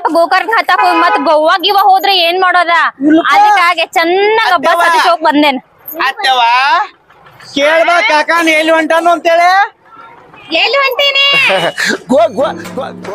ಮತ್ತ ಗೋಕರ್ಣ ಹತ್ತಾಕ ಹೋಗಿ ಮತ್ ಗೋವಾ ಗಿವ ಹೋದ್ರೆ ಏನ್ ಮಾಡೋದ ಅದಕ್ಕಾಗೆ ಚೆನ್ನಾಗ ಬಸ್ ಹತ್ತಿ ಹೋಗ್ ಬಂದೇನ್ ಅತ್ತವ ಕೇಳ್ಬಾ ಕಾಕಾನ ಎಲ್ಲಿ ಹೊಂಟಾನು ಅಂತೇಳಿ ಎಲ್ಲಿ ಹೊಂಟೀನಿ ಗೋ ಗೋ ಗೋ ಗೋ.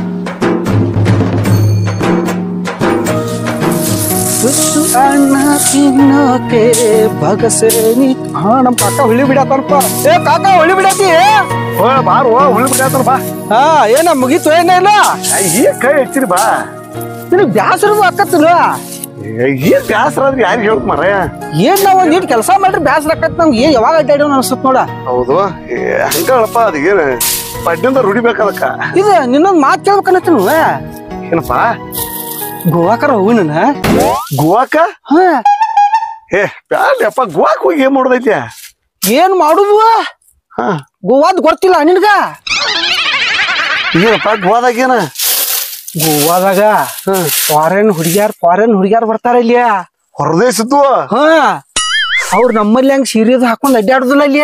ತುತ್ತು ಅನ್ನ ತಿನ್ನೋಕೆ ಬಗಸೇನಿ ಹಾ ನಮ್ ಕಾಕ ಹುಳಿ ಬಿಡತ್ತಲ್ಪ ಏ ಕಾಕ ಹುಳಿ ಬಿಡತಿ ಓ ಬಾರು ಹುಳಿ ಬಿಟ್ಟಾತನ ಬಾ ಹಾ ಏನ ಮುಗೀತು ಏನ ಇಲ್ಲ ಈಗ ಕೈ ಹೆಚ್ಚಿರಿ ಬಾ ನಿನಗ್ ಬ್ಯಾಸರದು ಆಕತ್ತಿಲ್ಲ ಈಗ ಬ್ಯಾಸರ ಆದ್ರೆ ಯಾರಿಗೆ ಹೇಳ್ತ ಮರ ಏನ್ ನಾವ್ ಒಂದ್ ಇಟ್ ಕೆಲಸ ಮಾಡ್ರಿ ಬ್ಯಾಸರ ಆಕತ್ ನಮ್ಗೆ ಏನ್ ಯಾವಾಗ ಅಡ್ಡಾಡೋ ಅನ್ಸತ್ ನೋಡ ಹೌದು ಏ, ಹಂಗಳಪ್ಪ ಅದೇನ ಪಡ್ಡಿಂದ ರೂಢಿಬೇಕದಕ್ಕ ಇದು ನಿನ್ನೊಂದ್ ಮಾತ್ ಕೇಳ್ಬೇಕನ್ನತ್ತೀನಿ ಏನಪ್ಪ ಗೋವಾಕರ ಹೋಗಿ ನನ್ನ ಗೋವಾಕ ಹಾ ಏ ಬ್ಯಾಡ್ಯಪ್ಪ ಗೋವಾಕ್ ಹೋಗಿ ಏನ್ ಮಾಡೋದೈತಿ ಏನ್ ಮಾಡುದು ಹಾ ಗೋವಾದ್ ಗೊತ್ತಿಲ್ಲ ನಿನ್ಗ ಏನಪ್ಪ ಗೋವಾದಾಗ ಏನ ಗೋವಾದಾಗ ಫಾರಿನ್ ಹುಡುಗ್ಯಾರ್ ಫಾರಿನ್ ಹುಡುಗ್ಯಾರ್ ಬರ್ತಾರ ಇಲ್ಲಿ ಹೊರದೇಶದ್ದು ಹಾ ಅವ್ರ ನಮ್ಮಲ್ಲಿ ಹಂಗ ಸೀರಿಯಸ್ ಹಾಕೊಂಡ್ ಅಡ್ಡಾಡುದಿಲ್ಲ ಇಲ್ಲಿ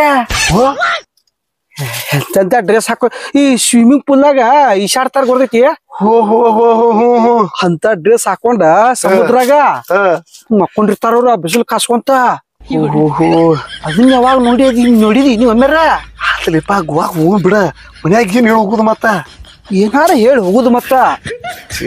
ಎಂತೆಂತ ಡ್ರೆಸ್ ಹಾಕೊ ಈ ಸ್ವಿಮ್ಮಿಂಗ್ ಪೂಲ್ನಾಗ ಈಶಾಡ್ತಾರ ಗೊತ್ತೈತಿ ಹೋ ಹೋ ಹೋ ಹೋ ಹೋ ಹೋ ಅಂತ ಡ್ರೆಸ್ ಹಾಕೊಂಡ ಸಮುದ್ರಾಗ ಹಾ. ಮಕ್ಕೊಂಡಿರ್ತಾರ ಅವ್ರ ಬಿಸಿಲು ಕಾಸ್ಕೊಂತ ಹೋ ಹೋ ಅದನ್ನ ಯಾವಾಗ ನೋಡಿದಿ ನೋಡಿದಿ ನೀವ್ ಒಮ್ಮೆರ ಆತಲಿಪ್ಪ ಗೋವಾಕ್ ಹೋಗ್ ಬಿಡ ಮನ್ಯಾಗ ಏನ್ ಹೇಳಿ ಹೋಗುದು ಮತ್ತ ಏನಾರ ಹೇಳಿ ಹೋಗುದು ಮತ್ತ ಛೇ.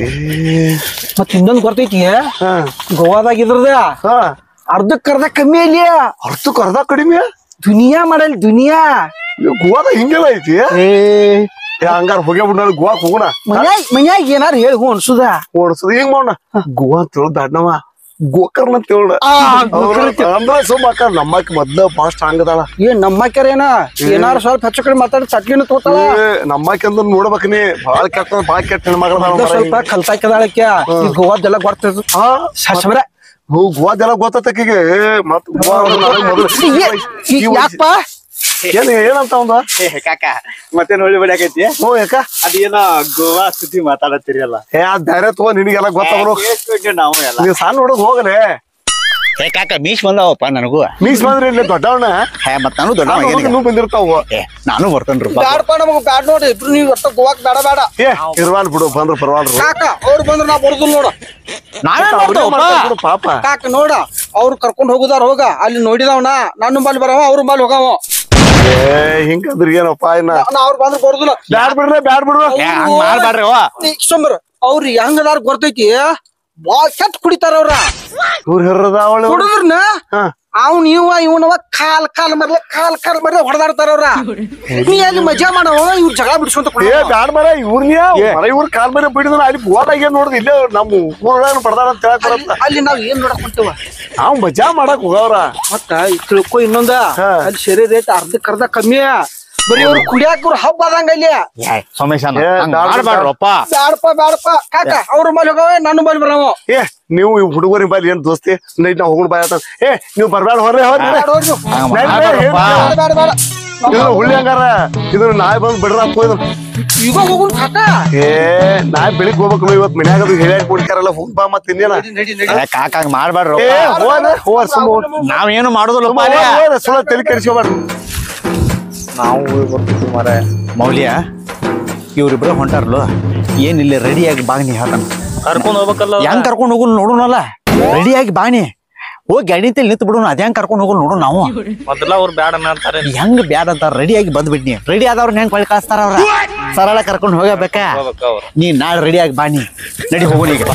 ಮತ್ ಇನ್ನೊಂದ್ ಗೊತ್ತೈತಿ ಹಾ ಗೋವಾದಾಗ ಇದ್ರದ ಹಾ ಅರ್ಧಕ್ ಅರ್ಧ ಕಮ್ಮಿ ಅಲ್ಲಿ ಅರ್ಧಕ್ಕೆ ಅರ್ಧ ಕಡಿಮೆ ದುನಿಯಾ ಮಾಡಲ್ ದುನಿಯಾ ಇವ್ ಗೋವಾದಾಗ ಹಿಂಗೆಲ್ಲ ಐತಿ ಏ ಏ ಹಂಗಾರ ಹೋಗ್ಯಾಬಿಡ್ ನಾನು ಗೋವಾಕ್ ಹೋಗೋಣ ಮನ್ಯಾಗ ಮನ್ಯಾಗ ಏನಾರ ಹೇಳಿ ಹ್ಞೂ ಅನ್ಸುದ ಓಡಿಸೋದು ಹೆಂಗ್ ಮಾಡೋಣ ಗೋವಾ ಅಂತ ಹೇಳೋದು ದಡ್ನವ ಗೋಕರ್ಣ ಅಂತ ಹೇಳ ಆ, ಗೋಕರ್ಣ ಅಂತ ಅಂದ್ರೆ ಸುಮ್ಮ ಅಕ್ಕ ನಮ್ಮಕ್ಕ ಮೊದ್ಲ ಬಾಳ ಸ್ಟ್ರಾಂಗ್ ಅದಾಳ ಏನ್ ನಮ್ಮಕ್ಯಾರ ಏನ ಏನಾರ ಸ್ವಲ್ಪ ಹೆಚ್ಚು ಕಡೆ ಮಾತಾಡಿ ಚಟ್ಲಿನ ತೋತಾಳ ಏ, ನಮ್ಮಕ್ಕ ಅಂದ್ರೆ ನೋಡ್ಬೇಕ ನೀ ಬಾಳ ಕೆಟ್ಟ ಬಾಳ ಕೆಟ್ಟ ಹೆಣ್ಮಗಳದಾಳ ಮೊದ್ಲ ಸ್ವಲ್ಪ ಕಲ್ತಾಕ್ಯದಾಳಕ್ಯ ಈ ಗೋವಾದೆಲ್ಲ ಗೊತ್ತಿರ್ತದ ಹಾ ಶಶಬ್ರ ಹೋ ಗೋವಾದೆಲ್ಲ ಗೊತ್ತಾಕಿಗೆ ಮತ್ ಗೋವಾ ಅಂದ್ರೆ ನನಗ್ ಮೊದಲು ಈ ವಯಸ್ಸು- ಯಾಕಪ್ಪ ಏನ್ ಏನಂತ ಅವಂದ ಕಾಕ ಮತ್ತೆ ನೋಡಿ ಬಿಡಕೈತಿ ಹೋ ಯಾಕ ಅದೇನೋ ಗೋವಾ ಸುದ್ದಿ ಮಾತಾಡತ್ತೀರಲ್ಲ ಏ ಅದ್ ಧೈರ್ಯ ತಗೋ ನಿನಗೆಲ್ಲ ಗೊತ್ತಾಗ್ರು ನಾವು ಎಲ್ಲ ನೀವ್ ಸಣ್ಣ ಹುಡುಗ ಹೋಗಲೆ ಏ ಕಾಕ ಮೀಸ್ ಬಂದಾವಪ್ಪ ನನಗೂ ಮೀಸ್ ಬಂದ್ರಿ ಇಲ್ಲಿ ದೊಡ್ಡವಣ್ಣ ಹೇ ಮತ್ ನಾನು ದೊಡ್ಡ ಇನ್ನೂ ಬಂದಿರ್ತಾವ ಏ ನಾನು ಬರ್ತೇನ್ರಿ ಬ್ಯಾಡಪ್ಪ ನಮಗ್ ಬ್ಯಾಡ ನೋಡಿ ಇಬ್ರು ನೀವು ಒಟ್ಟ ಗೋವಾಕ್ ಬೇಡ ಬೇಡ ಏ ಇರ್ವಾಲ್ ಬಿಡು ಬಂದ್ರ ಪರವಾಲ್ರು ಕಾಕ ಅವ್ರು ಬಂದ್ರ ನಾ ಬರುದಿಲ್ಲ ನೋಡ ನಾವೇ ಅವ್ರೇ ಮಾಡ್ತಾರ್ ಬಿಡು ಪಾಪ ಕಾಕ ನೋಡ ಅವ್ರು ಕರ್ಕೊಂಡ್ ಹೋಗುದಾರ ಹೋಗ ಅಲ್ಲಿ ನೋಡಿದವನ ನನ್ನ ಬಲ್ಲಿ ಬರವ ಅವ್ರ ಬಲ್ಲಿ ಹೋಗವ ಏ ಹಿಂಗಂದ್ರ ಏನಪ್ಪ ಇನ್ನ ನಾ ಅವ್ರು ಬಂದ್ರ ಬರುದಿಲ್ಲ ಬ್ಯಾಡ್ ಬಿಡ್ರಿ ಬ್ಯಾಡ್ ಬಿಡ್ರು ಏ ಹಂಗ್ ಮಾಡ್ಬ್ಯಾಡ್ರಿ ಅವ್ವ ಸುಮ್ರ ಅವ್ರು ಹೆಂಗದಾರ ಗೊತ್ತೈತಿ ಬಾ ಕೆಟ್ಟ ಕುಡಿತಾರ ಅವ್ರ ಇವ್ರ ಹಿರದ ಅವಳು ಕುಡಿದ್ರನ ಹಾ ಅವ್ನ ಇವ ಇವನವ ಕಾಲ್ ಕಾಲ್ ಮರ್ಲೆ ಕಾಲ್ ಕಾಲ್ ಮರ್ಲೆ ಹೊಡೆದಾಡ್ತಾರ ಅವ್ರ ನೀ ಅಲ್ಲಿ ಮಜಾ ಮಾಡವ ಇವ್ರ ಜಗಳ ಬಿಡಿಸ್ಕೊಂತ ಏ ಕುಡಿಯೋದು. ಬ್ಯಾಡ್ ಮರ ಇವ್ರನ್ಯ ಮರ ಇವ್ರ ಕಾಲ್ ಮೇಲೆ ಬಿಡಿದ್ರ ಅಲ್ಲಿ ಗೋದಾಗ ಏನ್ ನೋಡ್ದು ಇಲ್ಲೇ ನಮ್ಮ ಊರಾಗ ಪಡ್ದಾರ ಅಂತ ಹೇಳಕ್ ಬರತ್ತ ಅಲ್ಲಿ ನಾವ್ ಏನ್ ನೋಡಕ್ ಹೊಂಟವ ನಾವ್ ಮಜಾ ಮಾಡಕ್ ಹೋಗವ್ರ ಮತ್ತ ಈ ತಿಳ್ಕೊ ಇನ್ನೊಂದ ಹಾ. ಅಲ್ಲಿ ಶರೀರ ರೇಟ್ ಅರ್ಧಕ್ ಅರ್ಧ ಕಮ್ಮಿ ಬರೀ ಅವ್ರು ಕುಡಿಯಾಕ ಅವ್ರ ಹಬ್ಬ ಆದಂಗ ಅಲ್ಲಿ ಏ ಸೋಮೇಶ್ ಅಣ್ಣ ಏ, ಹಂಗ್ ಬ್ಯಾಡ, ಮಾಡ್ಬ್ಯಾಡ್ರಪ್ಪ ಬ್ಯಾಡಪ್ಪ ಬ್ಯಾಡಪ್ಪ ಕಾಕ ಅವ್ರ ಮೇಲೆ ಹೋಗವ ನನ್ನ ಮೇಲೆ ಬರವ ಏ ನೀವು ಈ ಹುಡುಗರಿ ಬಾಲಿ ಏನ್ ದೋಸ್ತಿ ನೈಟ್ ನಾವ್ ಹೋಗೋಣ ಬಾಯ್ ಆತ ಏ ನೀವು ಬರ್ಬ್ಯಾಡ ಹೊರ್ರಿ ಹೊರ್ರಿ ಬ್ಯಾಡ ಹೋಗ್ರಿ ನೀವು. ಹಂಗ್ ನಡಿ, ಮಾಡ್ಬ್ಯಾಡ್ರಪ್ಪ. ಹೇಳ್ತೀನಿ. ಬ್ಯಾಡ ಬೇಡ ಇದನ್ನ ಹುಳ್ಳಿ ಹಂಗಾರ ಇದನ್ನ ನಾಳೆ ಬಂದ್ ಬಿಡ್ರ ಹೋಯ್ದು ಈಗ ಹೋಗುನ್ ಕಾಕ ಏ ನಾಳೆ ಬೆಳಿಗ್ಗೆ ಹೋಗ್ಬೇಕು ಇವತ್ ಮನ್ಯಾಗ ಅದು ಹೇಳಿ ಕೊಡ್ತಾರಲ್ಲ ಹೋಗ್ ಬಾ ಮತ್ ಇನ್ನೇನ ಏ ಕಾಕ ಹಂಗ್ ಮಾಡ್ಬ್ಯಾಡ್ರಪ್ಪ ಏ ಹೋದ ಹೋದ ಸುಮ್ಮ ನಾವೇನು ಮಾಡುದಿಲ್ಲಪ್ಪ ಅಲ್ಲಿ. ಸುಳ್ಳ ತಲೆ ಕೆಡಿಸ್ಕೋಬಾರ್ದು ನಾವು ಬರ್ತಿದ್ವಿ ಮರ ಮೌಲ್ಯ ಇವ್ರಿಬ್ರ ಹೊಂಟಾರ್ಲು ಏನಿಲ್ಲ ರೆಡಿಯಾಗಿ ಬಾಗ್ನಿ ಹೇಳ್ತಾನ ಕರ್ಕೊಂಡ್ ಹೋಗ್ಬೇಕಲ್ಲ ಹೆಂಗ್ ಕರ್ಕೊಂಡ್ ಹೋಗುಲ್ ನೋಡೋಣಲ್ಲ ರೆಡಿಯಾಗಿ ಬಾಣಿ ಹೋಗಿ ಗಾಡಿ ತಲ್ಲಿ ನಿಂತು ಬಿಡೋಣ ಅದ್ ಹೆಂಗ್ ಕರ್ಕೊಂಡ್ ಹೋಗೋಲ್ ನೋಡು ನಾವು ಮೊದಲ ಅವ್ರು ಬ್ಯಾಡ ಅಂತಾರೆ ಹೆಂಗ್ ಬ್ಯಾಡ ಅಂತ ರೆಡಿಯಾಗಿ ಬಂದ್ಬಿಟ್ನಿ ರೆಡಿ ಆದವ್ರನ್ನ ಹೆಂಗ್ ಕಳ್ಳಿ ಕಳಿಸ್ತಾರ ಅವ್ರ ಸರಳ ಕರ್ಕೊಂಡ್ ಹೋಗಬೇಕಾ ಹೋಗ್ಬೇಕು ಅವ್ರು ನೀ ನಾಳೆ ರೆಡಿಯಾಗಿ ಬಾಣಿ ನಡಿ ಹೋಗೋಣ ಈಗ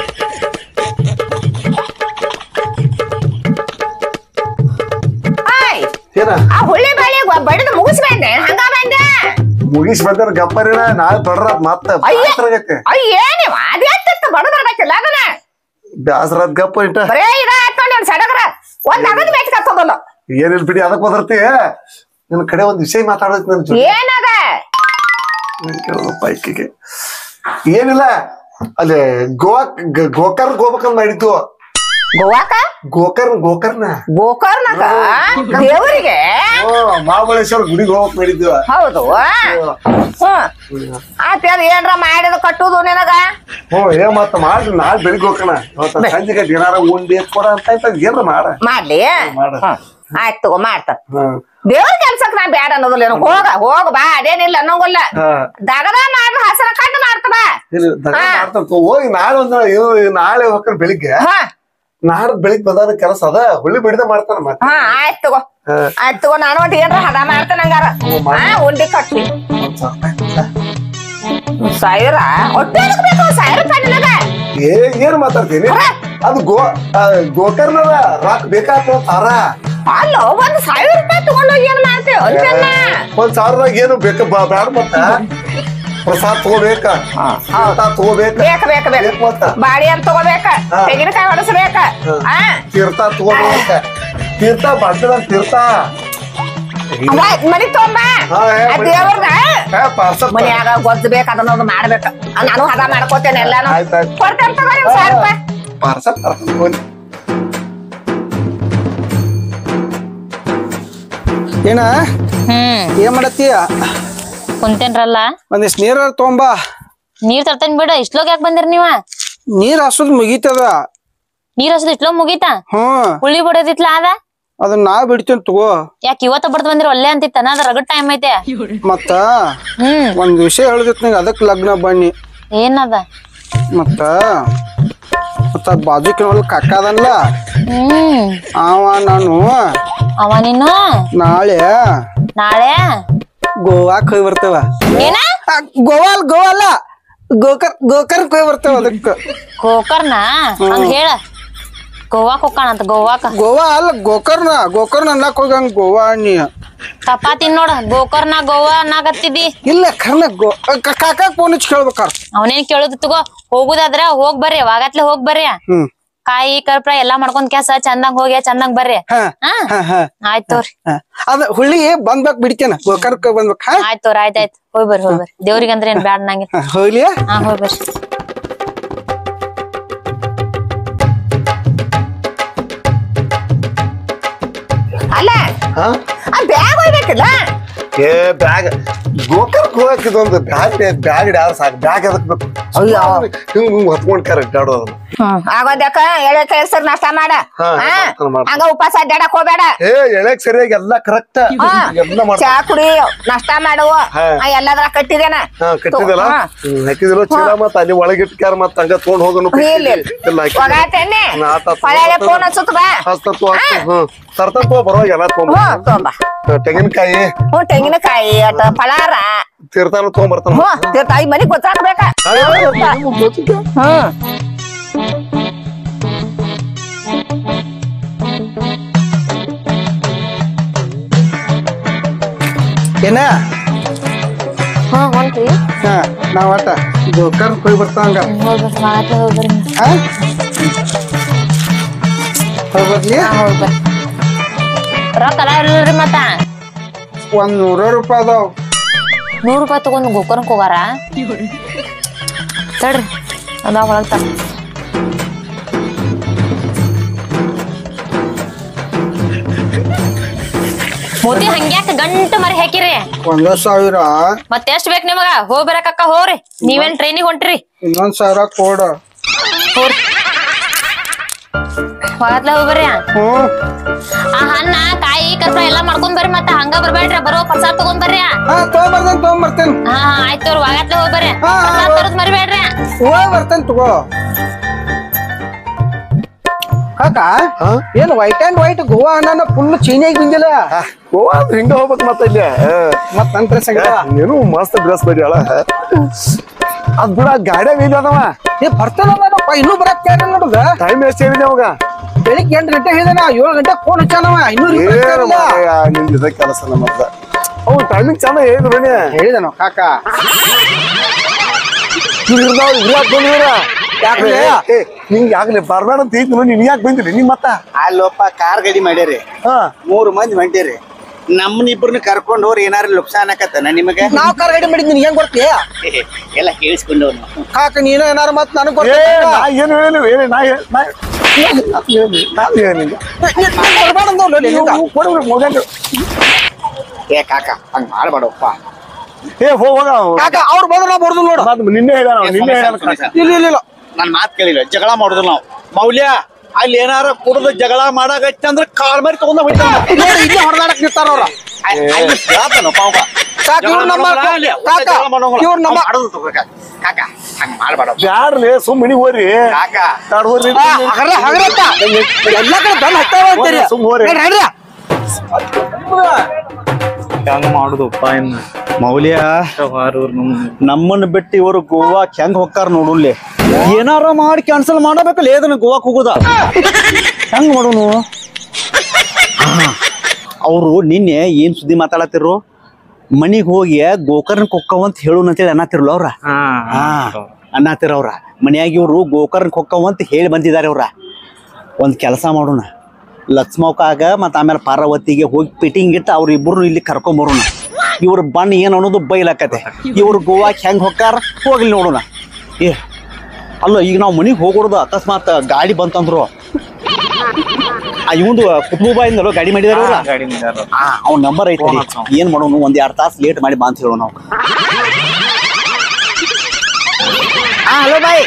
ಏನ ಆ ಹುಳ್ಳಿ ಬಾಳಿ ಬಡಿದು ಮುಗಿಸ್ ಬಂದೆ ಹಂಗ ಬಂದೆ ಮುಗಿಸ್ ಬಂದ್ರ ಗಪ್ಪರಿನ ನಾಳೆ ತೊಡ್ರ ಮತ್ತ ಅಯ್ಯ. ಬ್ಯಾಸ್ರಾಗೈತೆ. ಅಯ್ಯ ಏನಿವ ಅದೇತ್ತ ಬಡ ಬರ್ಬೇಕಿಲ್ಲ ಅದನ್ನ ಬ್ಯಾಸ್ರಾದ್ ಗಪ್ಪ ಇಟ್ಟ ಬರೇ ಇದ ಹಾಕೊಂಡ್ ಒಂದ್ ಸಡಗರ ಒಂದ್ ಅಗದ್ ಮ್ಯಾಚ್ ಕತ್ತದಲ್ಲ ಏನಿಲ್ ಬಿಡಿ ಅದಕ್ ಹೋದರ್ತಿ ನಿನ್ ಕಡೆ ಒಂದ್ ವಿಷಯ ಮಾತಾಡೋದ್ ನನ್ ಜೊತೆ ಏನದ ಬೈಕಿಗೆ ಏನಿಲ್ಲ ಅಲ್ಲಿ ಗೋವಾ ಗ- ಗೋಕರ್ಣ ಹೋಗ್ಬೇಕಂತ ಮಾಡಿದ್ದು ಗೋವಾಕ ಗೋಕರ್ಣ ಗೋಕರ್ಣ ಗೋಕರ್ಣಕ ದೇವರಿಗೆ ಹ್ಮ್, ಮಹಾಬಳೇಶ್ವರ ಗುಡಿಗೆ ಹೋಗಕ್ ಮಾಡಿದ್ವಿ ಹೌದು ಹ್ಮ್ ಆತ ಅದ್ ಏನ್ರ ಮಾಡಿದ ಕಟ್ಟುದು ನಿನಗ ಹ್ಞೂ ಏ ಮತ್ತ ಮಾಡ್ರಿ ನಾಳೆ ಬೆಳಿಗ್ಗೆ ಹೋಗೋಣ ಇವತ್ತ ಸಂಜೆಗೆ ಏನಾರ ಉಂಡಿ ಕೊಡ ಅಂತ ಆಯ್ತು ಏನ್ರ ಮಾಡ ಮಾಡ್ಲಿ ಮಾಡು. ಹ್ಮ್ ಆಯ್ತು ತಗೋ ಮಾಡ್ತ ಹ್ಮ್ ದೇವ್ರ ಕೆಲ್ಸಕ್ ನಾ ಬ್ಯಾಡ ಅನ್ನೋದಿಲ್ಲ ಏನು ಹೋಗ ಹೋಗ ಬಾ ಅದೇನಿಲ್ಲ ಅನ್ನೋಂಗಿಲ್ಲ ಹಾ. ದಗದ ಮಾಡ್ರ ಹಸರ ಕಣ್ಣು ಮಾಡ್ತ ಬಾ ಇಲ್ಲ, ದಗ ಹಾ. ಮಾಡ್ತಾನ್ ತಗೋ. ಹೋಗಿ ನಾಳೆ ಒಂದ್ ಇದು ನಾಳೆ ಹೋಗ್ತಾನ ಬೆಳಿಗ್ಗೆ ಹಾ ನಾಡ್ದ ಬೆಳಿಗ್ಗೆ ಬಂದಾನ ಕೆಲಸ ಅದ ಹುಳ್ಳಿ ಬಿಡದ ಮಾಡ್ತಾನ ಮತ್ತೆ ಹಾ ಆಯ್ತ್ ತಗೋ ಹಾ. ಆಯ್ತ್ ತಗೋ ನಾನು ಒಟ್ಟು ಏನ್ರ ಹದ ಮಾಡ್ತೇನೆ ಹಂಗಾರ ಹಾ ಉಂಡಿ ಕಟ್ಟಿ ಒಂದ್ ಸಾವಿರ ರೂಪಾಯಿ ಕೊಡ್ಲಾ? ಸಾವಿರ ಹೊಟ್ಟೆ ಬೇಕು ಸಾವಿರ ರೂಪಾಯಿ ನಿನಗ ಏ ಏನ್ ಮಾತಾಡ್ತೀನಿ ಅದು ಗೋ ಆ, ಗೋಕರ್ಣದ ರಾಕ್ ಬೇಕಾಗ್ತದ ತಾರ ಅಲ್ಲ ಒಂದ್ ಸಾವಿರ ರೂಪಾಯಿ ತಗೊಂಡೋಗಿ ಏನ್ ಮಾಡ್ತೇವ ಅಂತೆಲ್ಲ ಒಂದ್ ಸಾವಿರದಾಗ ಏನು ಬೇಕ ಬಾ- ಬ್ಯಾಡ ಮತ್ತ ಪ್ರಸಾದ್ ತಗೋಬೇಕ ಊಟ ತಗೋಬೇಕ ಬೇಕ ಬೇಕ ಬೇಕ ಬೇಕ್ ಮತ್ತ ಬಾಳಿ ಅಂತ ತಗೋಬೇಕ ಹಾ. ತೆಂಗಿನಕಾಯಿ ಹೊಡಸ್ಬೇಕ ಹಾ ತೀರ್ಥ ತಗೋಬೇಕ ತೀರ್ಥ ಬರ್ತದ ತೀರ್ಥ ಅದ ಮನಿ ತೊಂಬ ಹಾ, ಏ, ಮನಿ- ದೇವ್ರಗ ಏ, ಪಾರ್ಸಲ್ ತ- ಮನ್ಯಾಗ ಗೊಜ್ಜಬೇಕು ಅದನ್ನೊಂದು ಮಾಡ್ಬೇಕ ಆ, ನಾನು ಹದ ಮಾಡ್ಕೋತೇನೆ ಎಲ್ಲಾನು ಆಯ್ತ್ ಆಯ್ತ್. ಕೊಡ್ತೇನೆ ತಗೋ ನಿಮ್ ಸಾವಿರ ರೂಪಾಯಿ ಪಾರ್ಸಲ್ ತರ್ತೀನಿ ಹೋಗಿ. ಏನ ಹ್ಮ್ ಏನ್ ಮಾಡತ್ತೀಯ ಕುಂತೇನ್ರಲ್ಲ ಒಂದಿಷ್ಟು ನೀರ ತೊಂಬ ನೀರ್ ತರ್ತೇನ್ ಬಿಡ ಇಷ್ಟ್ಲೋಗ್ ಯಾಕೆ ಬಂದಿರಿ ನೀವ ನೀರ್ ಹಸುದ್ ಮುಗೀತದ ನೀರ್ ಹಸದ್ ಇಷ್ಟ್ಲೋ ಮುಗೀತಾ ಹ್ಮ್ ಹುಳಿ ಬಿಡೋದಿತ್ಲ ಅದ ಅದನ್ನ ನಾ ಬಿಡ್ತೇನೆ ತಗೋ ಯಾಕೆ ಇವತ್ತ ಬಡ್ದ್ ಬಂದಿರ ಒಲ್ಲೆ ಅಂತಿತ್ತನ ಅದ ರಗಡ್ ಟೈಮ್ ಐತೆ ಮತ್ತ ಹ್ಮ್ ಒಂದ್ ವಿಷಯ ಹೇಳ್ದಿತ್ ನಂಗೆ ಅದಕ್ ಲಗ್ನ ಬನ್ನಿ ಏನದ ಮತ್ತ ಮತ್ತ ಬಾಜುಕಿನ ಹೊಲ ಕಕ್ಕ ಅದನ್ಲ ಹ್ಮ್ ಅವ ನಾನು ಅವ ನೀನು ನಾಳೆ ನಾಳೆ ಗೋವಾಕ್ ಹೋಗಿ ಬರ್ತೇವ ಏನ ಆ, ಗೋವಾ ಅಲ್ ಗೋವಾ ಅಲ್ಲ ಗೋಕರ್ ಗೋಕರ್ಕ್ ಹೋಗಿ ಬರ್ತೇವ ಅದಕ್ಕ ಗೋಕರ್ನ ಹಂಗ ಹೇಳ ಗೋವಾಕ್ ಹೋಗ್ಕಾಣ ಅಂತ ಗೋವಾಕ ಗೋವಾ ಅಲ್ಲ ಗೋಕರ್ಣ ಗೋಕರ್ಣ ಅನ್ನಕ್ ಹೋಗಂಗ್ ಗೋವಾ ಅನ್ನಿ ತಪಾತಿನ್ ನೋಡ ಗೋಕರ್ನ ಗೋವಾ ಅನ್ನಕತ್ತಿದ್ದಿ ಇಲ್ಲ ಕರ್ನ ಗೋ ಕ- ಕಾಕಾಕ್ ಫೋನ್ ಹಚ್ಚಿ ಕೇಳ್ಬೇಕಾರ ಅವನೇನ್ ಕೇಳುದು ತಗೋ ಹೋಗುದಾದ್ರ ಹೋಗ್ ಬರ್ರಿ ವಾಗತ್ಲೆ ಹೋಗ್ ಬರ್ರಿ ಹ್ಮ್ ಕಾಯಿ ಕರ್ಪ್ರ ಎಲ್ಲಾ ಮಾಡ್ಕೊಂಡ್ ಕೆಸ ಚಂದಂಗ್ ಹೋಗಿ ಚಂದಂಗ್ ಬರ್ರಿ ಹಾ ಹಾ ಹಾ ಹಾ ಆಯ್ತ್ ತೋರಿ ಹಾ. ಅದ ಹುಳ್ಳಿ ಬಂದ್ಬೇಕ್ ಬಿಡ್ತೇನ ಗೋಕರ್ಕ್ ಬಂದ್ಬೇಕ್ ಹಾ ಆಯ್ತ್ ತೋರಿ ಆಯ್ತ್ ಆಯ್ತ್ ಹೋಗ್ ಬರ್ರಿ ಹೋಗ್ ಬರ್ರಿ ದೇವ್ರಿಗೆ ಅಂದ್ರೆ ಏನ್ ಬ್ಯಾಡ ನಂಗೆ ಹಾ, ಹೋಗ್ಲಿ ಹಾ ಹೋಗ್ ಬರ್ರಿ ಅಲ್ಲ ಹಾ? ಆ ಬ್ಯಾಗ್ ಒಯ್ಬೇಕಿಲ್ಲ ಏ ಬ್ಯಾಗ್ ಗೋಕರ್ಕ್ ಹೋಗಕ್ ಇದೊಂದು ಬ್ಯಾಗ್ ಬ್ಯಾಗ್ ಯಾರು ಸಾಕು ಬ್ಯಾಗ್ ಅದಕ್ ಬೇಕು ಅಯ್ಯೋ. ಹಿಂಗ್ ಹಿಂಗ್ ಹೊತ್ಕೊಂಡ್ ಕರೆ ಅಡ್ಡಾಡೋದನ್ನ ಹ್ಮ್ ಆಗೋದ್ಯಾಕ ಎಳೆ ಕೈಸರ್ ನಾಷ್ಟ ಮಾಡ ಹಾ, ಹಾ ಮಾಡ್ತಾನೆ, ಮಾಡ್ತಾನೆ. ಹಂಗ ಉಪವಾಸ ಅಡ್ಡಾಡಕ್ ಹೋಗ್ಬೇಡ ಏ ಎಳೆಕ್ ಸರಿಯಾಗಿ ಎಲ್ಲಾ ಕರೆಕ್ಟ್ ಹಾ. ಎಲ್ಲ ಮಾಡ್ತಾ ಚಾ ಕುಡಿ ನಾಷ್ಟ ಮಾಡುವ ಹಾ. ಎಲ್ಲದ್ರ ಕಟ್ಟಿದೇನ ಹಾ ಕಟ್ಟಿದಲ್ಲ ಹಾ. ಹ್ಮ್, ಹಾಕಿದಿಲ್ಲ ಚೀಲ ಮತ್ತ ಅಲ್ಲಿ ಒಳಗಿಟ್ಕ್ಯಾರ ಮತ್ತ ಹಂಗ ತಗೊಂಡ್ ಹೋಗೋನು ಇಲ್ಲ ಇಲ್ಲ ಹಾಕಿ. ಹೋಗಾತೇನೆ ಹಾ, ಆತ ಆತ. ಹೊಳೆ ಫೋನ್ ಹಚ್ಚುತ್ತ ಬಾ ಹಚ್ತ ತಗೋ, ಹಚ್ತ. ಹ್ಮ್ ತರ್ತನ್ ತಗೋ ಬರುವಾಗ ಎಲ್ಲ ಹ್ಞೂ ತಗೊಂಡ್ ತೊಂಬ ತೆಂಗಿನಕಾಯಿ ಹ್ಞೂ ತೆಂಗಿನಕಾಯಿ ಅಟ ಫಳಾರ ತೀರ್ಥಾನ ತಗೊಂಬರ್ತಾನ ಹ್ಞೂ ತಾಯಿ ಮನಿ ಗೊತ್ತಾಗ್ಬೇಕ ಹ್ಮ್ ಏನ ಹಾ ಹೊಂಟ್ರಿ ಹಾ ನಾವ್ ಒಟ್ಟ ಗೋಕರ್ಕ್ ಹೋಗಿ ಬರ್ತಾವಂಗ ಹೋಗ್ ಬರ್ರಿ ವಾಗತ್ಲೆ ಹೋಗ್ ಬರ್ರಿ ಹಾ ಹೋಗಿ ಬರ್ಲಿ ಹಾ ಹೋಗ್ ಬರ್ರಿ ರೊಕ್ಕ ಅಲ್ಲ ಇಲ್ರಿ ಮತ್ತ ಒಂದ್ ನೂರ ರೂಪಾಯಿ ಅದಾವ್ ನೂರ್ ರೂಪಾಯಿ ತಗೊಂಡ್ ಗೋಕರ್ಣಕ್ ಹೋಗಾರ ತಡ್ರಿ ಅದಾವ ಒಳಗ್ ತರ ಮೋದಿ ಹಂಗ್ಯಾಕ ಗಂಟು ಮರಿ ಹಾಕಿರಿ ಒಂದ ಸಾವಿರ ಮತ್ತ ಎಷ್ಟ್ ಬೇಕ್ ನಿಮಗ ಹೋಗ್ ಬರಕಕ್ಕ ಹೋಗ್ರಿ ನೀವೇನ್ ಟ್ರೈನಿಗೆ ಹೊಂಟ್ರಿ ಇನ್ನೊಂದ್ ಸಾವಿರ ಕೊಡ ಹೋಗ್ರಿ ಹೊಗತ್ಲೆ ಹೋಗ್ ಬರ್ರಿ ಹ್ಮ್ ಆ ಹಣ್ಣ ಕಾಯಿ ಕರ್ಪ ಎಲ್ಲಾ ಮಾಡ್ಕೊಂಡ್ ಬರ್ರಿ ಮತ್ತ ಹಂಗ ಬರ್ಬೇಡ್ರಿ ಬರೋ ಪ್ರಸಾದ್ ತಗೊಂಡ್ ಬರ್ರಿ ಹಾ ತಗೊಂಬರ್ತೇನೆ ತಗೊಂಬರ್ತೇನೆ ಹಾ ಹಾ ಆಯ್ತು ಅವ್ರ ವಾಗತ್ಲೆ ಹೋಗ್ ಬರ್ರಿ ಹಾ, ಹಾ, ಪ್ರಸಾದ್ ತರೋದ್ ಮರಿಬೇಡ್ರಿ ಹೋಗಿ ಬರ್ತೇನೆ ತಗೋ ಕಾಕ ಹಾ? ಏನ್ ವೈಟ್ ಅಂಡ್ ವೈಟ್ ಗೋವಾ ಅನ್ನ ಫುಲ್ ಚೀನಿಯಾಗಿ ಬಿಂದಿಲ್ಲ ಗೋವಾ ಅಂದ್ರೆ ಹಿಂಗ ಹೋಗ್ಬೇಕು ಮತ್ತ ಇಲ್ಲಿ ಮತ್ ನಂತರ ಸಂಗಡ ನೀನು ಮಸ್ತ್ ಡ್ರೆಸ್ ಬಡಿ ಅಳ ಅದ್ ಬಿಡ ಗಾಡ್ಯಾಗ ಇಲ್ಲ ಅದಾವ ಏ ಬರ್ತಾನ ನಾನಪ್ಪ ಇನ್ನೂ ಬರಕ್ ಕೇಳಿ ನೋಡುದ ಟೈಮ್ ಎಷ್ಟ್ ಹೇಳಿದೆ ಅವಾಗ ಬೆಳಿಗ್ಗೆ ಎಂಟು ಗಂಟೆ ಹೇಳಿದಾನ ಏಳು ಗಂಟೆ ಫೋನ್ ಹಚ್ಚಾನವ ಇನ್ನೂ ಏನು ಮಾರಾಯ, ನಿಂದ್ ಇದ ಕೆಲಸ ನಮ್ಮತ್ತ ಅವ್ ಟೈಮಿಂಗ್ ಚಂದ ಹೇಳಿದ್ರು ಬನ್ನಿ ಹೇಳಿದನು ಕಾಕ ಇರ್ದಾವ್ ಇರ್ಯಾಕ್ ಬಂದಿರ ಯಾಕ್ಲೆ? ನಿಂಗ್ ಯಾಕಲೆ ಬರ್ಬೇಡ ಅಂತ ಇದ್ನು ನೀನ್ ಯಾಕೆ ಬಂದಿರಿ ನಿಮ್ ಮತ್ತ ಅಲ್ಲೊಪ್ಪ ಕಾರ್ ಗಾಡಿ ಮಾಡ್ಯಾರಿ ಹಾ ಮೂರು ಮಂದಿ ಹೊಂಟಿರಿ ನಮ್ಮನಿಬ್ಬರನ್ನ ಕರ್ಕೊಂಡು ಹೋರ್ ಏನಾರ ಲುಕ್ಸಾನ್ ಆಕತ್ತನ ನಿಮಗೆ ನಾವ್ ಕಾರ್ ಗಾಡಿ ಮಾಡಿದ್ ನಿನ್ ಹೆಂಗ್ ಗೊತ್ತೇ ಎಲ್ಲ ಕೇಳಿಸ್ಕೊಂಡವ್ನು ಕಾಕ ನೀನು ಏನಾರ ಮತ್ ನನಗ್ ಏ ಗೊತ್ತ ನಾ ಏನು ಹೇಳಿಲ್ಲ ಹೇಳಿ ನಾ ಹೇ- ನಾ ನಾನು ಹೇಳಿಲ್ಲ ನೀವು ಕೊಡ್ಬೇಕು ಮೊಬೈಲ್ ಏ ಕಾಕ ಹಂಗ್ ಮಾಡ್ಬೇಡಪ್ಪ ಏ ಹೋಗ ಹೋಗ ಕಾಕ ಅವ್ರು ಬಂದ್ರ ನಾ ಬರ್ದು ನೋಡು ಮತ್ತ್ ನಿನ್ನೆ ಹೇಳ್ಯಾನ ಅವ್ನು, ನಿನ್ನೆ ಹೇಳ್ಯಾನ ಇಲ್ಲ ಇಲ್ಲ ಇಲ್ಲ ನನ್ ಮಾತ್ ಕೇಳಿಲ್ಲ ಜಗಳ ಮಾಡುದಿಲ್ಲ ನಾವು ಮೌಲ್ಯ ಅಲ್ಲಿ ಏನಾರ ಕುಡ್ದು ಜಗಳ ಮಾಡಾಗೈತೆ ಅಂದ್ರೆ ಕಾಲ್ ಮರಿ ತಗೊಂಡ ಹೋಗ್ತಾನ ನೋಡಿ ಇಲ್ಲೇ ಹೊಡೆದಾಡಕ್ ನಿಂತಾರ ಅವ್ರ ಕಾಕ ಇವ್ರ ನಮ್ಮ ಕಾಕ ಇವ್ರ ನಮ್ಮ ಕಾಕ ಹಂಗ್ ಮಾಡ್ಬೇಡ ಬ್ಯಾಡ್ರಿ ಸುಮ್ ಮನಿಗ್ ಹೋರಿ ಕಾಕ ತಾಡ್ ಹೋರಿ ಆ, ಹಗರ ಹಗರತ್ತ ಎಲ್ಲಾ ಕಡೆ ಬಂದ್ ಹತ್ತಾವ ಅಂತೀರಿ ಹೋಗ್ರಿ, ಸುಮ್ ಹೋಗ್ರಿ. ನಡ್ರಿ, ನಡ್ರಿ. ಹೆಂಗ್ ಮಾಡುದಪ್ಪ ಇನ್ನ ಮೌಲ್ಯ ಹಾರೂರ್ ನಮ್ ನಮ್ಮನ್ನ ಬಿಟ್ಟು ಇವರು ಗೋವಾಕ್ ಹೆಂಗ್ ಹೋಗ್ತಾರ ನೋಡುಲ್ಲಿ ಏನಾರ ಮಾಡಿ ಕ್ಯಾನ್ಸಲ್ ಮಾಡಬೇಕಲ್ಲ ಏದನ್ನ ಗೋವಾಕ್ ಹೋಗುದ ಹೆಂಗ್ ಮಾಡೋನು ಅವರು ನಿನ್ನೆ ಏನ್ ಸುದ್ದಿ ಮಾತಾಡತ್ತಿರು ಮನಿಗ್ ಹೋಗಿ ಗೋಕರ್ಣ ಕೊಕ್ಕವ ಅಂತ ಹೇಳು ಅಂತೇಳಿ ಅನ್ನತ್ತಿರಲ್ಲ ಅವ್ರ ಹಾ ಹಾ ಅನ್ನತ್ತಿರ ಅವ್ರ ಮನ್ಯಾಗ ಇವ್ರು ಗೋಕರ್ಣ ಹೊಕ್ಕವ ಅಂತ ಹೇಳಿ ಬಂದಿದ್ದಾರೆ ಅವ್ರ ಒಂದ್ ಕೆಲಸ ಮಾಡೋಣ ಲಕ್ಷ್ಮವ್ಕಾಗ ಮತ್ತ ಆಮೇಲೆ ಪಾರ್ವತಿಗೆ ಹೋಗಿ ಫಿಟ್ಟಿಂಗ್ ಇಟ್ಟು ಅವ್ರ ಇಬ್ರು ಇಲ್ಲಿ ಕರ್ಕೊಂಬರೋಣ ಇವ್ರ ಬಣ್ಣ ಏನ್ ಅನ್ನೋದು ಬೈಲಾಕತೆ ಇವ್ರು ಗೋವಾಕ್ ಹೆಂಗ್ ಹೊಕ್ಕಾರ ಹೋಗ್ಲಿ ನೋಡೋಣ ಏ ಅಲ್ಲ ಈಗ ನಾವು ಮನಿಗ್ ಹೋಗೋದು ಅಕಸ್ಮಾತ್ ಗಾಡಿ ಬಂತಂದ್ರು ಆ ಇವಂದು ಕುಟುಂಬಾಯಿಂದಲೋ ಗಾಡಿ ಮಾಡಿದಾರ ಅವ್ರ ಗಾಡಿ ನಿಂದಾರ ಆ ಅವ್ನ ನಂಬರ್ ಐತಿ ಏನ್ ಮಾಡೋನು ಒಂದ್ ಎರಡ್ ತಾಸ್ ಲೇಟ್ ಮಾಡಿ ಬಾ ಅಂತ ಹೇಳೋಣ ನಾವು ಹಾ ಹಲೋ ಬಾಯ್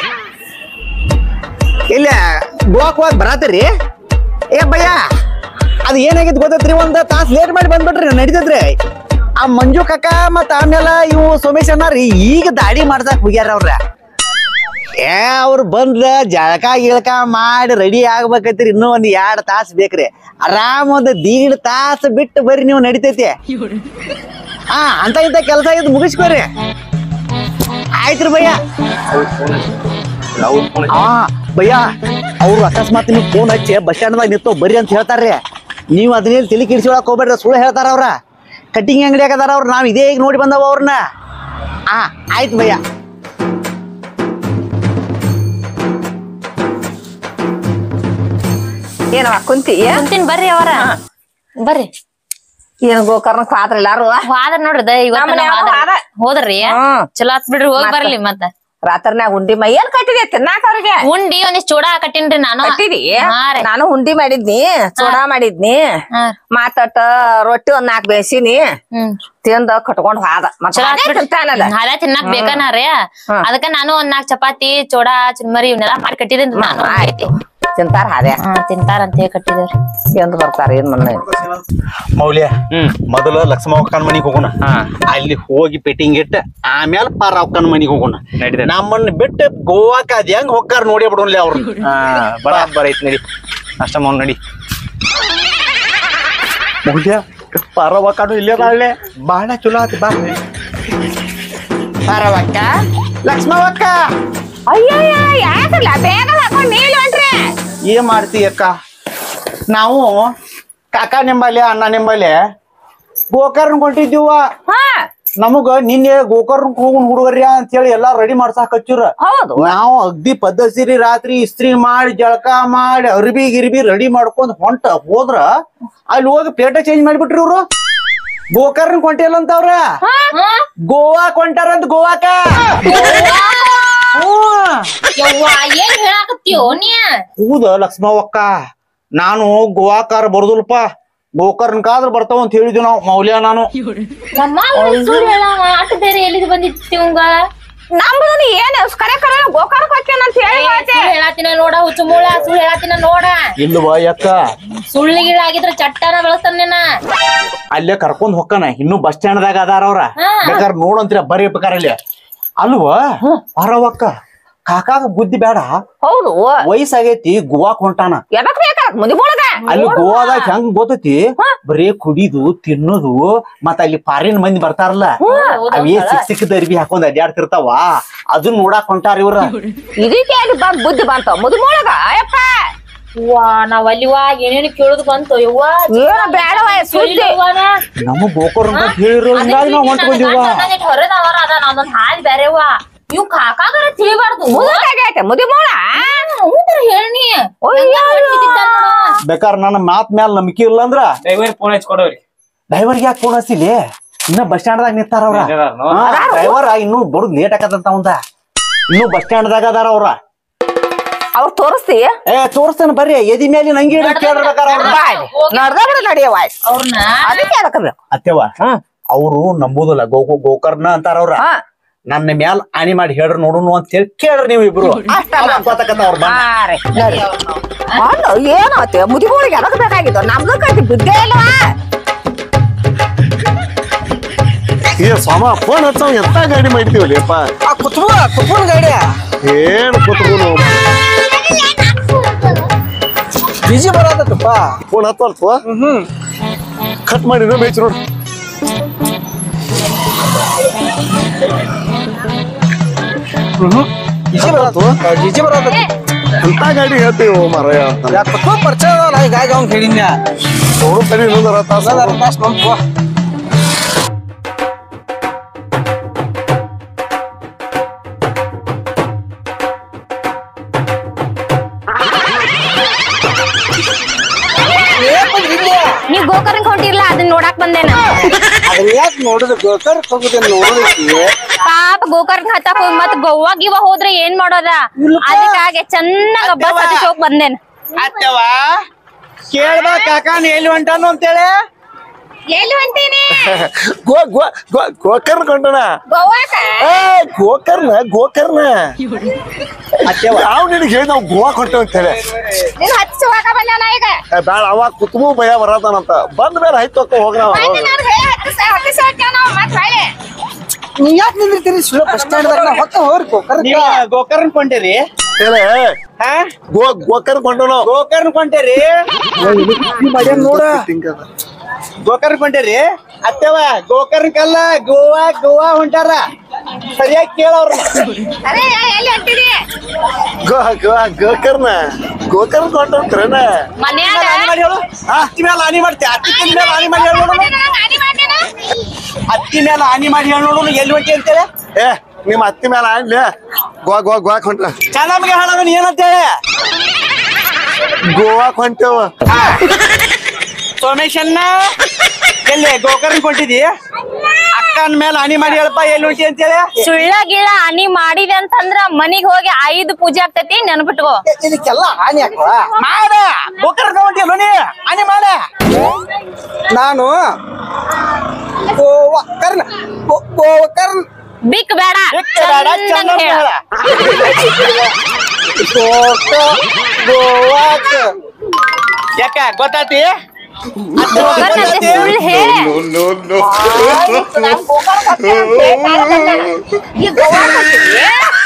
ಇಲ್ಲ ಗೋವಾಕ್ ಹೋಗಿ ಬರತ್ತೀರಿ ಏ ಭಯ್ಯ ಅದ್ ಏನಾಗಿತ್ತು ಗೊತ್ತೈತ್ರಿ ಒಂದ್ ತಾಸ್ ಲೇಟ್ ಮಾಡಿ ಬಂದ್ಬಿಟ್ರಿ ನಡೀತೈತ್ರಿ ಆ ಮಂಜು ಕಾಕ ಮತ್ತ ಆಮೇಲೆ ಇವು ಸೋಮೇಶ್ ಅನ್ನಾರಿ ಈಗ ದಾಡಿ ಮಾಡ್ಸಕ್ ಹೋಗ್ಯಾರ ಅವ್ರ ಏ ಅವ್ರು ಬಂದ ಜಳಕ ಗಿಳಕ ಮಾಡಿ ರೆಡಿ ಆಗ್ಬೇಕೈತ್ರಿ ಇನ್ನೂ ಒಂದ್ ಎರಡ್ ತಾಸ್ ಬೇಕ್ರಿ ಆರಾಮ್ ಒಂದ್ ದೀಡ್ ತಾಸ್ ಬಿಟ್ಟು ಬರ್ರಿ ನೀವು ನಡಿತೈತಿ ಹಾ ಅಂತ ಇಂತ ಕೆಲಸ ಇದು ಮುಗಿಸ್ಕೋರಿ ಆಯ್ತ್ರಿ ಭಯ್ಯ ಆ ಭಯ್ಯ ಅವ್ರು ಅಕಸ್ಮಾತ್ ನಿಮ್ಗೆ ಫೋನ್ ಹಚ್ಚಿ ಬಸ್ ಸ್ಟ್ಯಾಂಡ್ದಾಗ ನಿಂತು ಬರ್ರಿ ಅಂತ ಹೇಳ್ತಾರ್ರಿ ನೀವು ಅದನ್ನೇನು ತಲೆ ಕಿಡಿಸಿಕೊಳಕ್ ಹೋಗ್ಬೇಡ್ರಿ ಸುಳ್ಳು ಹೇಳ್ತಾರ ಅವ್ರ ಕಟ್ಟಿಂಗ್ ಅಂಗಡಿ ಆಗದಾರ ಅವ್ರು ನಾವು ಇದೇ ಈಗ ನೋಡಿ ಬಂದವ ಅವ್ರನ್ನ ಆ ಆಯ್ತು ಭಯ್ಯ ಏನವ ಕುಂತಿ ಕುಂತೀನಿ ಬರ್ರಿ ಅವರ ಬರ್ರಿ ಏನ್ ಗೋಕರ್ಣಕ್ ಹೋದ್ರ ಎಲ್ಲಾರು ಹೋದ್ರ ನೋಡ್ರಿ ದ ಇವತ್ತ ನಮ್ಮನೆ ನಾವ್ ಅವ್ರು ಹೋದ್ರ- ಹೋದ. ಹೋದ್ರಿ ಹ್ಮ್. ಚಲೋ ಆತ್ ಬಿಡ್ರಿ ಹೋಗಿ ಮತ್ತ? ಬರ್ಲಿ ಮತ್ತ ರಾತ್ರಿನ್ಯಾಗ ಉಂಡಿ ಮೈ ಏನ್ ಕಟ್ಟಿದೆ ತಿನ್ನಾಕ ಅವ್ರಿಗೆ ಉಂಡಿ ಒಂದಿಷ್ಟ್ ಚೂಡ ಕಟ್ಟಿನ್ರಿ ನಾನು ಕಟ್ಟಿದಿ ಹಾ ರೀ. ನಾನು ಉಂಡಿ ಮಾಡಿದ್ನಿ ಚೂಡಾ ಮಾಡಿದ್ನಿ ಹಾ. ಮಾತಟ್ಟ ರೊಟ್ಟಿ ಒಂದ್ ನಾಲ್ಕು ಬೇಯಿಸಿನಿ ಹ್ಮ್ ತಿಂದ ಕಟ್ಕೊಂಡ್ ಹೋದ ಚಲೋ ಆತ್ ಬಿಡ್ರಿ ತಿಂತಾನಲ್ಲ ಅದ ತಿನ್ನಕ್ ಬೇಕನಾರಿ ಹ್ಮ್. ಅದಕ್ಕ ನಾನು ಒಂದ್ ನಾಲ್ಕ್ ಚಪಾತಿ ಚೂಡ ಚುರ್ಮರಿ ಇವನ್ನೆಲ್ಲ ಮಾಡಿ ಕಟ್ಟಿದ್ದೀನಿ ನಾನು ಆಯ್ತು ತಿಂತಾರ ಹಾದ್ಯ ಹಾ ತಿಂತಾರ ಅಂತ ಹೇಳಿ ಕಟ್ಟಿದೇವ್ರಿ ತಿಂದ್ ಬರ್ತಾರ ಏನ್ ಮನ್ನ ಮೌಲ್ಯ ಹ್ಮ್ ಮೊದಲು ಲಕ್ಷ್ಮ ಅಕ್ಕನ ಮನಿಗೆ ಹೋಗೋಣ ಹಾ. ಅಲ್ಲಿ ಹೋಗಿ ಪೆಟ್ಟಿಂಗ್ ಇಟ್ಟು ಆಮೇಲೆ ಪಾರ ಅಕ್ಕನ ಮನಿಗೆ ಹೋಗೋಣ ನಡೀತೈತಿ. ನಮ್ಮನ್ನ ಬಿಟ್ಟು ಗೋವಾಕ ಅದ್ ಹೆಂಗ್ ಹೋಗ್ತಾರ ನೋಡಿ ಬಿಡೋನ್ಲಿ ಅವ್ರು ಹಾ ಬರ ಬರೈತ್ ನಡಿ ಅಷ್ಟ ಮಾಡ್ ನಡಿ ಮೌಲ್ಯ ಪಾರವಕ್ಕನು ಇಲ್ಲೇ ಬಾಳೆ ಬಾಳ ಚಲೋ ಆತಿ ಬಾ ಪಾರವಕ್ಕ ಲಕ್ಷ್ಮವಕ್ಕ ಅಯ್ಯಯ್ಯ ಯಾಕಲ್ಲ ಬೇಗ ಹಾಕೊಂಡ್ ನೀಲ್ ಹೊಂಟ್ರಿ ಏನ್ ಮಾಡ್ತಿ ಅಕ್ಕ ನಾವು ಕಾಕ ನಿಂಬಲ್ಲಿ ಅಣ್ಣ ನಿಂಬಲ್ಲಿ ಗೋಕರ್ಣ ಹೊಂಟಿದ್ದೀವ ಹಾ ನಮಗ ನಿನ್ನೆ ಗೋಕರ್ಣ ಹೋಗೋಣ ಹುಡುಗರ್ಯ ಅಂತ ಹೇಳಿ ಎಲ್ಲಾ ರೆಡಿ ಮಾಡ್ಸಾಕ್ ಹಚ್ಚಿರ ಹೌದು ನಾವು ಅಗ್ದಿ ಪದ್ಧತಿ ರಾತ್ರಿ ಇಸ್ತ್ರಿ ಮಾಡಿ ಜಳಕ ಮಾಡಿ ಅರ್ಬಿ ಗಿರ್ಬಿ ರೆಡಿ ಮಾಡ್ಕೊಂಡ್ ಹೊಂಟ ಹೋದ್ರ ಅಲ್ಲಿ ಹೋಗಿ ಪೇಟ ಚೇಂಜ್ ಮಾಡಿಬಿಟ್ರಿ ಇವ್ರು ಗೋಕರ್ಣ ಕೊಂಟಿಲ್ಲ ಅಂತ ಅವ್ರ ಗೋವಾ ಕೊಂಟಾರಂತ ಗೋವಾಕ ಹ್ಮ್. ಯವ್ವಾ ಏನ್ ಹೇಳಾಕತ್ತೀಯೋ ನೀ ಹೌದ ಲಕ್ಷ್ಮವ್ವಕ್ಕ ನಾನು ಗೋವಾಕಾರ ಬರುದಿಲ್ಪ ಗೋಕರ್ಣಕ್ಕಾದ್ರ ಬರ್ತಾವ ಅಂತ ಹೇಳಿದ್ವಿ ನಾವು ಮೌಲ್ಯ ನಾನು ನಮ್ಮ ಸುಳ್ಳು ಹೇಳವ ಅಟ್ ಬೇರೆ ಎಲ್ಲಿದ್ ಬಂದಿತ್ತು ಇವಂಗ ನಮ್ದು ಏನ್ ಕರೆ ಕರೆ ಗೋಕರ್ಣಕ್ ಹೋಗ್ತೇನೆ ಅಂತ ಹೇಳಿ ಹೋಯ್ತೆ. ಸುಳ್ಳು ಹೇಳಾತಿನ ನೋಡ ಹುಚ್ಚು ಮೂಳ ಸುಳ್ಳು ಹೇಳಾತಿನ ನೋಡ ಇಲ್ವಾ ಯಾಕ ಸುಳ್ಳಿಗಿಳಾಗಿದ್ರ ಚಟ್ಟನ ಬೆಳಸ್ತಾನ ನಿನ್ನ ಅಲ್ಲೇ ಕರ್ಕೊಂಡ್ ಹೊಕ್ಕನ ಇನ್ನು ಬಸ್ ಸ್ಟ್ಯಾಂಡ್ದಾಗ ಅದಾರ ಅವ್ರ ಬೇಕಾದ್ರೆ ನೋಡಂತೀರ ಬರ್ರಿ ಬೇಕಾರೆ ಅಲ್ಲಿ ಅಲ್ವಾ ಪರವಕ್ಕ ಕಾಕಾಗ ಬುದ್ಧಿ ಬೇಡ ಹೌದು ವಯಸ್ಸಾಗೈತಿ ಗೋವಾಕ್ ಹೊಂಟಾನ ಎದಕ್ ಬೇಕಾರ ಮುದಿ ಬೋಳಗ ಅಲ್ಲಿ ಗೋವಾದಾಗ ಹೆಂಗ್ ಗೊತ್ತೈತಿ ಬರೀ ಕುಡಿದು ತಿನ್ನೋದು ಮತ್ತ ಅಲ್ಲಿ ಫಾರಿನ್ ಮಂದಿ ಬರ್ತಾರಲ್ಲ ಅವೇ ಸಿಕ್ ಸಿಕ್ಕದ ಅರ್ಬಿ ಹಾಕೊಂಡ್ ಅಡ್ಯಾಡ್ತಿರ್ತಾವ ಅದನ್ನ ನೋಡಾಕ್ ಹೊಂಟಾರ ಇವ್ರ ಇದಕ್ಕೆ ಅಲ್ಲಿ ಬಂದ್ ಬುದ್ಧಿ ಬಂತ ಮುದಿ ಬೋಳಗ ಅಯ್ಯಪ್ಪ ವಾ ನಾವ್ ಅಲ್ಲಿವಾ ಏನೇನು ಕೇಳುದು ಬಂತು ಯವ್ವ ಏನ ಬೇಡವ ಸುದ್ದಿ ನಮಗ್ ಗೋಕರ್ಣ ಅಂತ ಹೇಳಿರೋ ಹಿಂಗಾಗಿ ನಾವ್ ಹೊಂಟ್ ಬಂದಿವ ಹೊರದವರ ಅದ ನಾವೊಂದ್ ಹಾಲ್ ಬೇರೆವ ಇವ್ ಕಾಕಾಗರ ತಿಳಿಬಾರ್ದು ಮುದುಕಾಗೈತೆ ಮುದಿ ಬೋಳ ಹೌದ್ರ ಹೇಳಿ ಬೇಕಾರ ನನ್ನ ಮಾತ್ ಮ್ಯಾಲ ನಂಬಿಕೆ ಇಲ್ಲ ಅಂದ್ರ ಡ್ರೈವರ್ ಫೋನ್ ಹಚ್ಚಿ ಕೊಡವ್ರಿ ಡ್ರೈವರ್ಗೆ ಯಾಕೆ ಫೋನ್ ಹಚ್ಚಿಲಿ ಇನ್ನ ಬಸ್ ಸ್ಟ್ಯಾಂಡ್ದಾಗ ನಿಂತಾರ ಅವ್ರ ಇದಾರ್ನೋ? ಡ್ರೈವರ್ ಇನ್ನೂ ಬರುದ್ ಲೇಟ್ ಆಕತ್ತಂತ ಅವಂದ ಇನ್ನು ಬಸ್ ಸ್ಟ್ಯಾಂಡ್ದಾಗ ಅದಾರ ಅವ್ರ ಅವ್ರ ತೋರಿಸ್ತಿ ಏ ತೋರಿಸ್ತೇನೆ ಬರ್ರಿ ಎದಿ ಮೇಲೆ ನಂಗೆ ಕೇಳ್ಬೇಕಾರ ಅವ್ರ ನಡ್ದ ಬಿಡ ನಡಿಯವ ಅವ್ರನ್ನ ಅದಕ್ಕೆ ಎದಕಬೇಕು ಅತ್ತೆವ ಅವ್ರು ನಂಬುದಿಲ್ಲ ಗೋ ಗೋ- ಗೋಕರ್ಣ ಅಂತಾರ ಅವ್ರ ಹಾ ನನ್ನ ಮ್ಯಾಲ ಆಣಿ ಮಾಡಿ ಹೇಳ್ರಿ ನೋಡುನು ಅಂತ ಹೇಳಿ ಕೇಳ್ರಿ ನೀವು ಇಬ್ರು ಅಷ್ಟ ಅವಾಗ ಗೊತ್ತಾಕತ್ತ ಅವ್ರ ಬಣ್ಣ. ಹಾ ರೀ ನಡಿ ಅಲ್ಲ ಏನಾತೆ ಮುದಿ ಬೋಳಿಗೆ ಎದಕ್ ಬೇಕಾಗಿತ್ತು ನಮ್ದು ಕಟ್ಟಿ ಬಿದ್ದೇ ಇಲ್ವಾ ಏ ಸ್ವಾಮ ಫೋನ್ ಹಚ್ಚವ್ ಎಂತ ಗಾಡಿ ಮಾಡಿದೀವಲ್ಲಿ ಅಪ್ಪ ಆ ಕುತ್ಬು ಕುತ್ಬುನ್ ಗಾಡಿ ಏನ್ ಕೂತ್ಕೊಂಡು ಬಿಜಿ ಬರತ್ತಪ್ಪ ಫೋನ್ ಹತ್ತಲ್ತು ಹ್ಮ್ ಕಟ್ ಮಾಡಿ ಇನ್ನೂ ಬೇಯ್ತು ನೋಡು ಬಿಜಿ ಬರತ್ತು ಬಿಜಿ ಬರತ್ತ ಎಂತ ಗಾಡಿ ಹೇಳ್ತೀವಿ ಮರಯ ಅಂತ ಯಾ ಕುತ್ಬು ಪರಿಚಯ ಅದಲ್ಲ ಹೀಗಾಗಿ ಅವ್ನ್ ಹೇಳಿದ್ನ ನೋಡು ತಡಿ ಇನ್ನೊಂದು ಅರ ತಾಸು ಅರ್ಧ ತಾಸು ಬಂತು ನೀವ್ ಗೋಕರ್ಣಕ್ ಹೊಂಟಿರ್ಲ ಅದನ್ನ ನೋಡಾಕ್ ಬಂದೇನ ಅದನ್ನ ಯಾಕೆ ನೋಡಿದ್ರೆ ಗೋಕರ್ ಹೋಗುದೇನ್ ನೋಡಿದ್ರಿ ಪಾಪ ಗೋಕರ್ಣ ಹತ್ತಾಕ್ ಹೋಗಿ ಮತ್ ಗೋವಾ ಗಿವ ಹೋದ್ರೆ ಏನ್ ಮಾಡೋದ ಅದಕ್ಕಾಗಿ ಚೆನ್ನಾಗ ಬಸ್ ಹತ್ತಿ ಹೋಗ್ ಬಂದೇನ್ ಅತ್ತವ ಕೇಳ್ಬಾ ಕಾಕಾನ್ ಎಲ್ಲಿ ಹೊಂಟಾನು ಅಂತೇಳಿ ಎಲ್ಲಿ ಹೊಂಟೀನಿ ಗೋ ಗೋ ಗೋ ಗೋಕರ್ಣ ಕೊಂಡಣ ಗೋವಾಕ ಏ ಗೋಕರ್ಣ ಗೋಕರ್ಣ ಯಾವ ನಿನಗೆ ಹೇಳಿ ನಾವು ಗೋವಾ ಹೊಂಟೇವ್ ಅಂತ ಹೇಳಿ ನೀನ್ ಹಚ್ಚಿ ಹೋಗ ಬಂದಾನ ಈಗ ಏ, ಬ್ಯಾಡ ಅವ ಕುತ್ಬು ಭಯ ಬರತಾನಂತ ಬಂದ ಮೇಲೆ ಆಯ್ತು ಅಕ್ಕ ಹೋಗ್ರ ಮೊನ್ನೆ ನಾನು ಹೇಳಿ ಹತ್ತಿಸ ಹತ್ತಿಸ ನಾವು ಮತ್ ಹೊಳ್ಳಿ ನೀವ್ ಯಾಕೆ ನಿಂದಿರ್ತೀರಿ ಸುಳ್ಳು ಬಸ್ ಸ್ಟ್ಯಾಂಡ್ ದಾಗ ಹೊತ್ತ ಹೋಗ್ರಿ ಗೋಕರ್ ನೀವ ಗೋಕರ್ಣ ಕೊಂಡೇರಿ ಹೇಳಿ ಹಾ ಗೋ ಗೋಕರ್ಣ ಕೊಂಡನು ಗೋಕರ್ಣ ಕೊಂಡೇರಿ ಮಾಡ್ಯಾನ ನೋಡ ಗೋಕರ್ಣ ಕೊಂಡೇರಿ ಅತ್ತವ ಗೋಕರ್ಣಕ್ಕಲ್ಲ ಗೋವಾ ಗೋವಾ ಹೊಂಟಾರ ಸರಿಯಾಗಿ ಕೇಳವ್ರ ಅರೆ ಎಲ್ಲಿ ಹೊಂಟಿರಿ ಗೋ ಗೋ ಗೋಕರ್ಣ ಗೋಕರ್ಣ ಕೊಂಡ್ರೇನ ಮನ್ಯಾಗ ಮಾಡಿ ಹೇಳು ಅತ್ತಿ ಮೇಲೆ ಹಾನಿ ಮಾಡ್ತಿ ಅತ್ತಿ ಮೇಲೆ ಹಾನಿ ಮಾಡಿ ಹೇಳು ನೋಡು. ಗಾಡಿ ಮಾಡ್ತೇನ ಅತ್ತಿ ಮೇಲೆ ಹಾನಿ ಮಾಡಿ ಹೇಳಿ ನೋಡು ಎಲ್ಲಿ ಹೊಂಟಿ ಅಂತೇಳಿ ಏ ನಿಮ್ಮ ಅತ್ತಿ ಮೇಲೆ ಆಡ್ಲಿ ಗೋವಾ ಗೋವಾ ಗೋವಾ ಹೊಂಟ ಚೆನ್ನಾಗಿ ಹೇಳೋದು ಏನಂತೇಳಿ ಗೋವಾ ಹೊಂಟೇವ ಸೋಮೇಶನ್ನ ಎಲ್ಲಿ ಗೋಕರ್ಣ ಕೊಂಡಿದಿ ಅಕ್ಕನ ಮೇಲೆ ಹಾನಿ ಮಾಡಿ ಹೇಳಪ್ಪ ಎಲ್ಲಿ ಹೊಂಟಿ ಅಂತೇಳಿ ಸುಳ್ಳ ಗಿಳ ಹನಿ ಮಾಡಿದೆ ಅಂತಂದ್ರ ಮನಿಗ್ ಹೋಗಿ ಐದು ಪೂಜೆ ಆಗ್ತೈತಿ ನೆನಪಿಟ್ಕೋ ಇದಕ್ಕೆಲ್ಲ ಹಾನಿ ಹಾಕುವ ಮಾಡ ಗೋಕರ್ಣ ಹೊಂಟಿ ನೋಡಿ ಹಾನಿ ಮಾಡ ನಾನು ಗೋವಾ ಕರ್ನ ಗೋ- ಗೋಕರ್ಣ ಬಿಕ್ ಬೇಡ ಬೇಡ ಚಂದಂಗ್ ಚೆನ್ನಾಗಿ ಹೇಳ. ಹೇಳ ಗೋಕ ಗೋವಾಕ ಯಾಕ ಗೊತ್ತಾತಿ ಗೋಕರ್ಣ ಅಂತ ಸುಳ್ಳು ಹೇಳ ಈ ಗೋವಾ ಹೊಂಟಿರಿ